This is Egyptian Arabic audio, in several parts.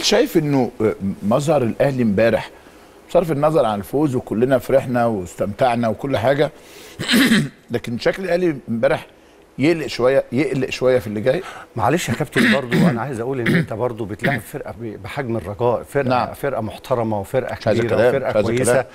هل شايف انه آه، مظهر الاهلي امبارح بصرف النظر عن الفوز وكلنا فرحنا واستمتعنا وكل حاجه لكن شكل الاهلي امبارح يقلق شويه يقلق شويه في اللي جاي معلش يا كابتن برضو انا عايز اقول ان انت برضو بتلعب فرقه ب- بحجم الرجاء فرقه نعم. نعم. فرقه محترمه وفرقه هذا كبيره كلام، وفرقه هذا كويسه كلام.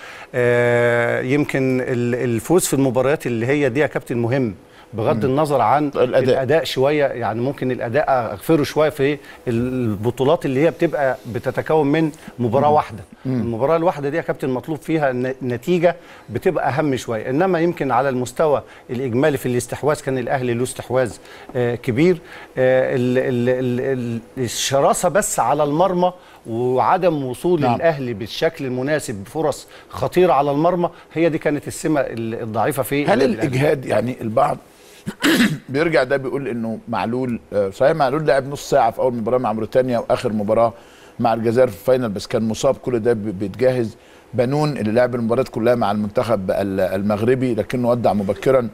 آه يمكن ال- الفوز في المباريات اللي هي دي يا كابتن مهم بغض النظر عن الأداء. الاداء, الأداء شويه يعني ممكن الاداء اغفره شويه في البطولات اللي هي بتبقى بتتكون من مباراه واحده المباراه الواحده دي يا كابتن مطلوب فيها الن- النتيجه بتبقى اهم شويه انما يمكن على المستوى الاجمالي في الاستحواذ كان الاهلي له استحواذ آه كبير آه ال- ال- ال- ال- الشراسه بس على المرمى وعدم وصول نعم. نعم. الاهلي بالشكل المناسب بفرص خطيره على المرمى هي دي كانت السمه ال- الضعيفه في هل النادي الأهلي. الاجهاد يعني البعض بيرجع ده بيقول انه معلول آه، صحيح معلول لعب نص ساعه في اول مباراه مع موريتانيا واخر مباراه مع الجزائر في الفاينل بس كان مصاب كل ده بي- بيتجهز بنون اللي لعب المباريات كلها مع المنتخب ال- المغربي لكنه ودع مبكرا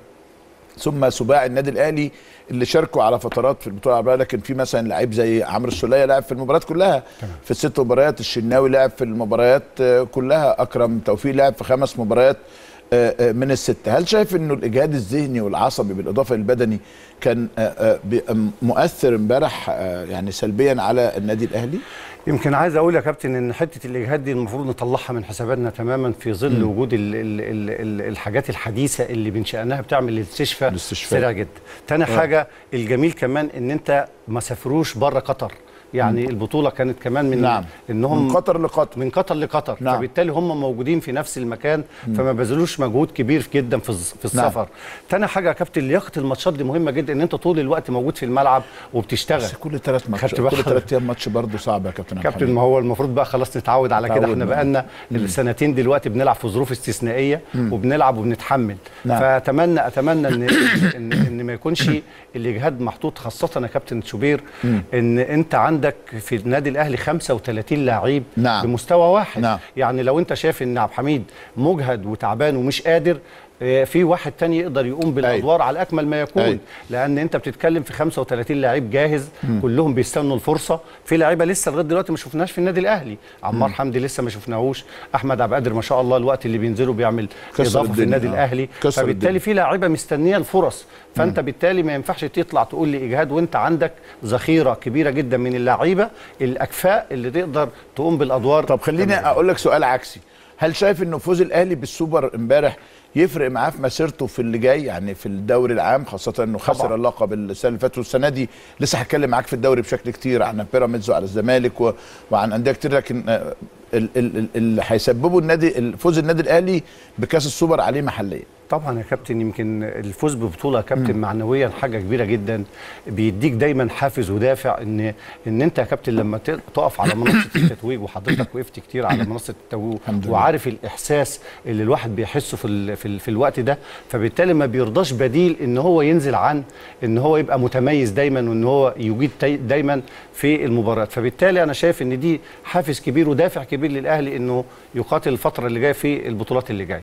ثم سباع النادي الاهلي اللي شاركوا على فترات في البطوله العربيه لكن في مثلا لعيب زي عمرو السوليه لعب في المباريات كلها في الست مباريات الشناوي لعب في المباريات آه، كلها اكرم توفيق لعب في خمس مباريات آه، آه، من الستة هل شايف انه الاجهاد الذهني والعصبي بالاضافه للبدني كان آه، آه، بي- مؤثر امبارح آه، يعني سلبيا على النادي الاهلي يمكن عايز اقول يا كابتن ان حته الاجهاد دي المفروض نطلعها من حساباتنا تماما في ظل م. وجود ال ال ال ال الحاجات الحديثه اللي بنشانها بتعمل الاستشفاء الاستشفاء. سريع جدا. تاني حاجه الجميل كمان ان انت ما سافروش بره قطر يعني البطوله كانت كمان من نعم انهم من قطر لقطر من قطر لقطر نعم. فبالتالي هم موجودين في نفس المكان فما بذلوش مجهود كبير جدا في الز- في السفر نعم. تاني حاجه يا كابتن لياقه الماتشات دي مهمه جدا ان انت طول الوقت موجود في الملعب وبتشتغل بس كل ثلاث ماتشات خدت بالك؟ كل ثلاث ايام ماتش برضه صعب يا كابتن عبد كابتن الحميد. ما هو المفروض بقى خلاص نتعود على كده احنا تعودنا. بقالنا السنتين دلوقتي بنلعب في ظروف استثنائيه وبنلعب وبنتحمل نعم. فاتمنى اتمنى ان ان, إن ما يكونش الاجهاد محطوط خاصه يا كابتن شوبير ان انت عندك في النادي الاهلي 35 لعيب نعم. بمستوى واحد نعم. يعني لو انت شايف ان عبد الحميد مجهد وتعبان ومش قادر آه، في واحد تاني يقدر يقوم بالادوار على اكمل ما يكون أيوة. لان انت بتتكلم في 35 لعيب جاهز كلهم بيستنوا الفرصه في لعيبه لسه لغايه دلوقتي ما شفناهاش في النادي الاهلي عمار حمدي لسه ما شفناهوش احمد عبد القادر ما شاء الله الوقت اللي بينزلوا بيعمل كسر اضافه في الدنيا، النادي آه. الاهلي كسر فبالتالي الدنيا. في لعيبه مستنيه الفرص فانت بالتالي ما ينفعش تطلع تقول لي اجهاد وانت عندك ذخيره كبيره جدا من اللعيبه الاكفاء اللي تقدر تقوم بالادوار طب خليني اقول لك سؤال عكسي هل شايف انه فوز الاهلي بالسوبر امبارح يفرق معاه في مسيرته في اللي جاي يعني في الدوري العام خاصه انه خسر طبعاً. اللقب السنه اللي فاتت والسنه دي لسه هتكلم معاك في الدوري بشكل كتير عن بيراميدز وعلى الزمالك و... وعن انديه كتير لكن آه، ال- ال- ال- اللي هيسببوا النادي ال- فوز النادي الاهلي بكاس السوبر عليه محليا طبعا يا كابتن يمكن الفوز ببطوله يا كابتن معنويا حاجه كبيره جدا بيديك دايما حافز ودافع ان ان انت يا كابتن لما ت- تقف على منصه التتويج وحضرتك وقفت كتير على منصه التتويج الحمد لله. وعارف الاحساس اللي الواحد بيحسه في ال في, ال في الوقت ده فبالتالي ما بيرضاش بديل ان هو ينزل عن ان هو يبقى متميز دايما وان هو يجيد تي- دايما في المباريات فبالتالي انا شايف ان دي حافز كبير ودافع كبير للاهلي انه يقاتل الفتره اللي جايه في البطولات اللي جايه